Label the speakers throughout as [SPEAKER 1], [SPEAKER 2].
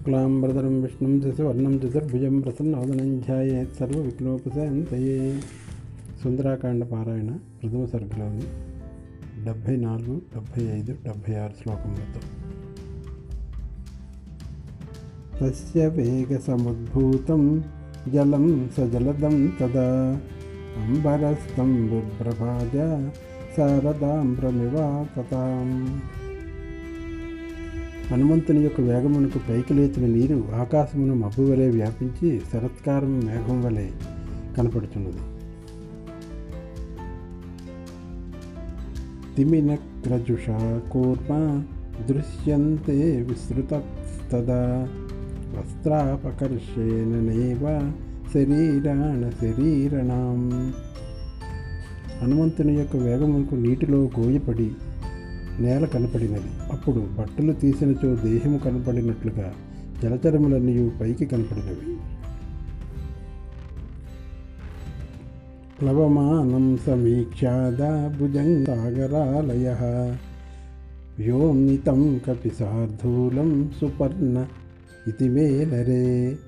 [SPEAKER 1] శుక్లాంబరధరం విష్ణుం శశివర్ణం చతుర్భుజం ప్రసన్నవదనం ధ్యాయేత్ సర్వ విఘ్నోపశాంతయే సుందరాకాండ పారాయణ ప్రథమ సర్గలోని డెబ్భై నాలుగు డెబ్భై ఐదు డెబ్భై ఆరు శ్లోకములతో తస్య వేగసముద్భూతం జలం సజలదం తదా అంబరస్తం బిభ్రభాజ శారదాంబ్రమివా తతాం హనుమంతుని యొక్క వేగమునకు పైకి లేచిన నీరు ఆకాశమును మబ్బు వలె వ్యాపించి శరత్కారం మేఘం వలె కనపడుతున్నది తిమినగ్రజుషా కూర్మ దృశ్యంతే విస్తృతస్తదా వస్త్రాపకర్షేణనేవ శరీరాణ శరీరణం హనుమంతుని యొక్క వేగమునకు నీటిలో గోయపడి నేల కనపడినది అప్పుడు బట్టలు తీసినచో దేహము కనపడినట్లుగా జలచరములన్నీ పైకి కనపడినవి ప్లవమానం సమీక్షాద భుజంగాగరాలయ వ్యోమితం కపిసార్ధూలం సుపర్ణ ఇది వేలరే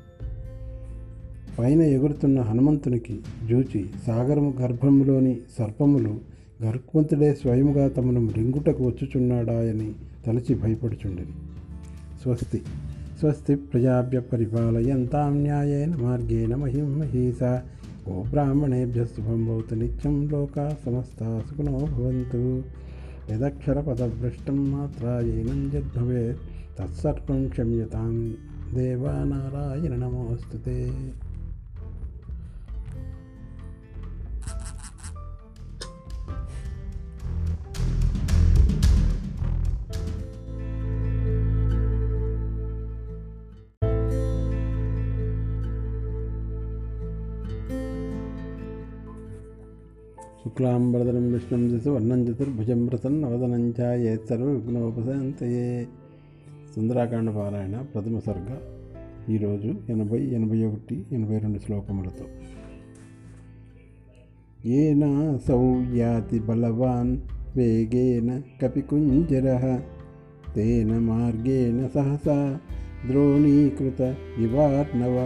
[SPEAKER 1] పైన ఎగురుతున్న హనుమంతునికి జూచి సాగరము గర్భములోని సర్పములు గర్భవంతుడే స్వయముగా తమను రింగుటకు వచ్చుచున్నాడాయని తలచి భయపడుచుండెను స్వస్తి స్వస్తి ప్రజాభ్య పరిపాలయంతాం న్యాయేన మార్గేణ మహిం మహీస ఓ బ్రాహ్మణేభ్య శుభం భవతు నిత్యం లోకా సమస్తా సుఖినో భవంతు యదక్షరపదభ్రష్టం మాత్రాయేనం యద్భవేత్ తత్సర్వం క్షమ్యతాం దేవా నారాయణ నమోస్తుతే శుక్లాంబరదనం విష్ణుం చేసి వర్ణం చతుర్భుజం ప్రసన్నవదనం ఛాయేత్ సర్వ విఘ్నోపశాంతయే సుందరాకాండ పారాయణ ప్రథమ సర్గ ఈరోజు ఎనభై ఎనభై ఒకటి ఎనభై రెండు శ్లోకములతో ఏనా సౌయాతి బలవాన్ వేగేన కపికుంజర తేన మార్గేణ సహసా ద్రోణీకృత ఇవార్ణవ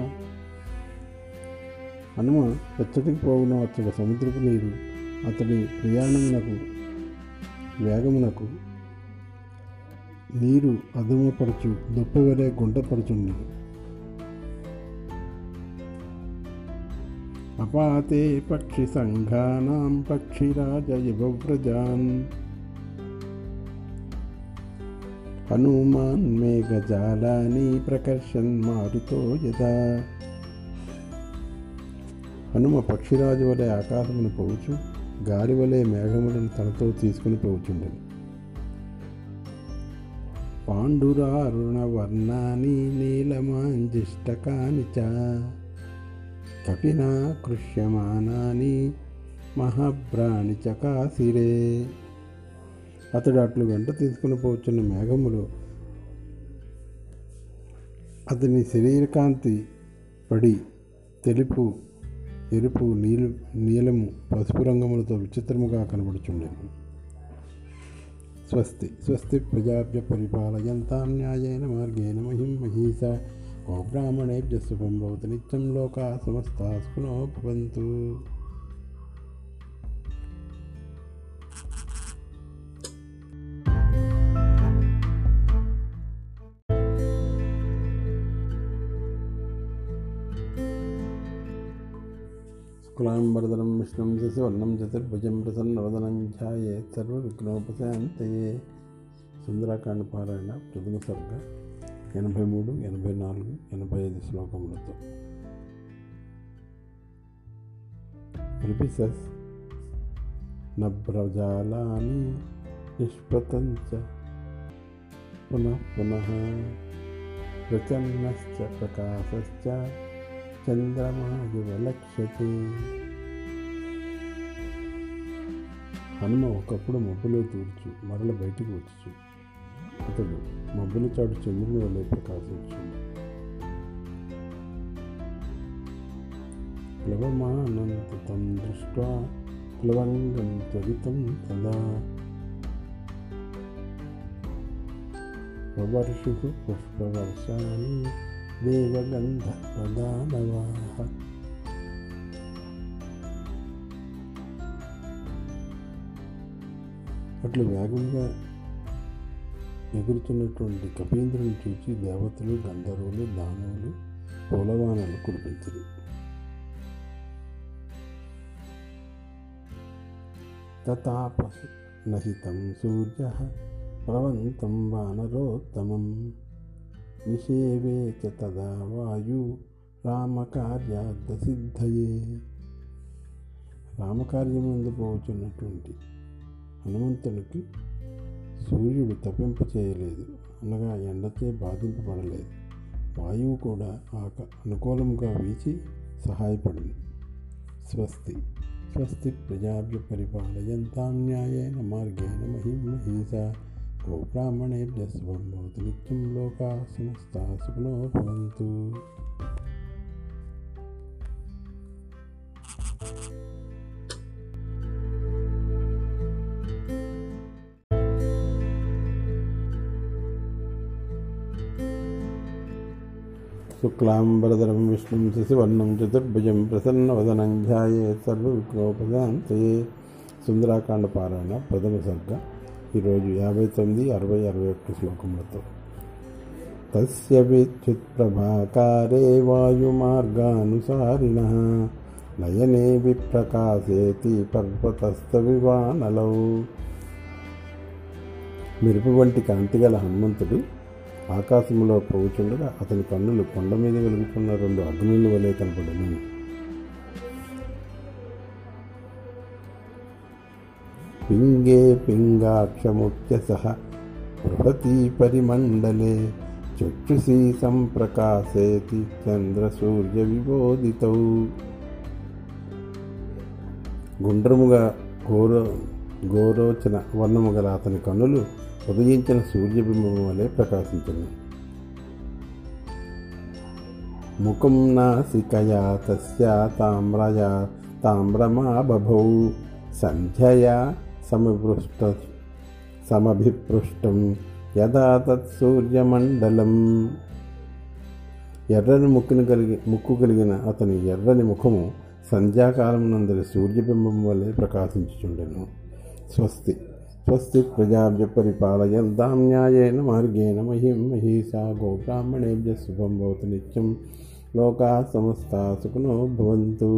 [SPEAKER 1] హనుమ ఎచ్చటికి పోవున అతడు సముద్రపు నీరు అతడి ప్రయాణమునకు వేగమునకు నీరు అదుమపరచు దుప్పవలే గుంటపరచుండి అపాతే పక్షి సంఘానాం పక్షిరాజ యువవ్రజాన్ హనుమాన్ మేఘజాలాని ప్రకర్షన్ మారుతో యదా హనుమ పక్షిరాజు వలె ఆకాశమును పోవచ్చు గాలి వలె మేఘములను తనతో తీసుకుని పోవచ్చుండెను పాండురారుణవర్ణాని నీలమాంజిష్టకాని చ కపినా కృష్యమానాని మహాభ్రాణి చకాసిరే అతడు అట్లు వెంట తీసుకుని పోవచ్చున్న మేఘములు అతని శరీరకాంతి పడి తెలుపు ఎరుపు నీలు నీలము పసుపు రంగములతో విచిత్రముగా కనబడుచుండెను స్వస్తి స్వస్తి ప్రజాభ్య పరిపాలయంతాం న్యాయేన మార్గేణ మహిం మహీస గో బ్రాహ్మణేభ్య శుభం భవతు నిత్యం లోకా సమస్తా సుఖినో భవంతు శుక్లాంబరధరం విష్ణుం శశివర్ణం చతుర్భుజం ప్రసన్నవదనం ధ్యాయేత్ సర్వ విఘ్నోపశాంతయే సుందరాకాండ పారాయణ ప్రథమ సర్గ ఎనభై మూడు ఎనభై నాలుగు ఎనభై ఐదు శ్లోకములతో రిపిసస్ నభ్రజాలాని నిష్పతంచ పునః పునః ప్రచన్నశ్చ ప్రకాశశ్చ చంద్రమా యువలక్ష్యతే హనుమ ఒకప్పుడు మబ్బులో తూర్చు మరల బయటికి వచ్చు అతడు మబ్బుల చాటు చంద్రుని వల్లే ప్రకాశించు ప్లవమానంతం దృష్ట్వా ప్లవంగం త్వరితం తదా వవర్షు పుష్పవర్షాన్ని దేవగంధ ప్రదానవాహ అట్లు వేగంగా ఎగురుతున్నటువంటి కపీంద్రుని చూసి దేవతలు గంధర్వులు దానవులు పూలవానలు కురిపించరు తతాపసి నహితం సూర్య ప్రవంతం వానరోత్తమం నిషేవే చ తదా వాయు రామకార్యార్థ సిద్ధయే రామకార్యమందు పోచున్నటువంటి హనుమంతునికి సూర్యుడు తప్పింప చేయలేదు అనగా ఎండచే బాధింపబడలేదు వాయువు కూడా ఆక అనుకూలంగా వీచి సహాయపడింది స్వస్తి స్వస్తి ప్రజాభ్య పరిపాలయంతాం న్యాయేన మార్గేణ మహిం మహీస గోబ్రాహ్మణేభ్య శుభం భవతు నిత్యం లోకా సమస్తా సుఖినో భవంతు శుక్లాంబరధరం విష్ణుం శశివర్ణం చతుర్భుజం ప్రసన్నవదనం ధ్యాయేత్ సర్వవిఘ్నోపశాంతయే సుందరాకాండ పారాయణ ప్రథమ సర్గ ఈరోజు యాభై తొమ్మిది అరవై అరవై ఒక్క శ్లోకములతో తస్య విద్యుత్ప్రభాకారే వాయుమార్గానుసారిణ నయనే విప్రకాశేతి పర్వతస్థ వివానలౌ మెరుపు వంటి కాంతిగల హనుమంతుడు ఆకాశంలో పోవుచుండగా అతని కన్నులు కొండ మీద వెలుగుతున్న రెండు అగ్నుల వలె కనపడను పింగే పింగాక్షముఖ్య సహ బృహతీ పరిమండలే చక్షుషి సంప్రకాశేతి చంద్రసూర్య విబోధితౌ గుండ్రముగా ఘోర గోరోచన వర్ణము గల అతని కన్నులు ఉదయించిన సూర్యబింబం వలె ప్రకాశించను ముఖం నాసికయా తస్య తామ్రయా తామ్రమా బభౌ సంధ్యయా సమపృష్ట సమభిపృష్టం యదా తత్సూర్యమండలం ఎర్రని ముక్కును కలిగి ముక్కు కలిగిన అతని ఎర్రని ముఖము సంధ్యాకాలం నందరి సూర్యబింబం వలె ప్రకాశించుచుండెను స్వస్తి స్వస్తి ప్రజాభ్య పరిపాలయంతాం న్యాయేన మార్గేణ మహిం మహీషా గోబ్రాహ్మణేభ్య శుభం భవతు నిత్యం లోకా సమస్తా సుఖినో భవంతు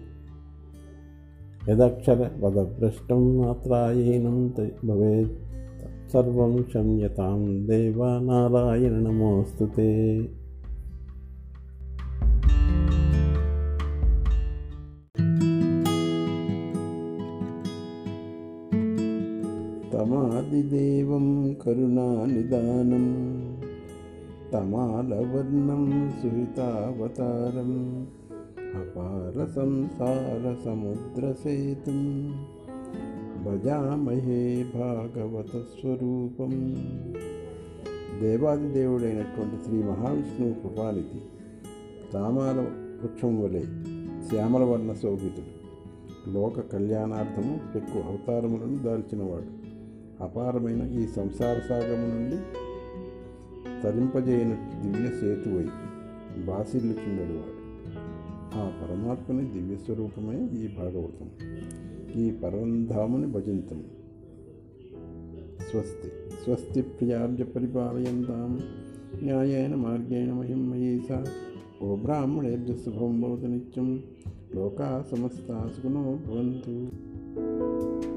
[SPEAKER 1] యదక్షర పదభ్రష్టం మాత్రాయీనం భవేత్ సర్వం క్షమ్యతాం దేవ నారాయణ నమోऽस्तु ते తమాదిదేవం కరుణానిదానం తమాలవర్ణం సుహితావతారం అపార సంసార సముద్రసేతుం భజామహే భాగవత స్వరూపం దేవాదిదేవుడైనటువంటి శ్రీ మహావిష్ణువు కృపానిధి తామాల వృక్షం వలె శ్యామల వర్ణ శోభితుడు లోక కళ్యాణార్థము ఎక్కువ అవతారములను దాల్చినవాడు అపారమైన ఈ సంసార సాగము నుండి తరింపజేయనట్టు దివ్య సేతువై బాసిల్లుచుండడు వాడు ఆ పరమాత్మని దివ్య స్వరూపమే ఈ భాగవతం ఈ పరంధాముని భజింతం స్వస్తి స్వస్తి ప్రియార్జ పరిపాలయంతాం న్యాయేన మార్గేణ మహిం మయీసా ఓ బ్రాహ్మణేభ్య శుభం భవతు నిత్యం లోకా సమస్తా సుఖినో భవంతు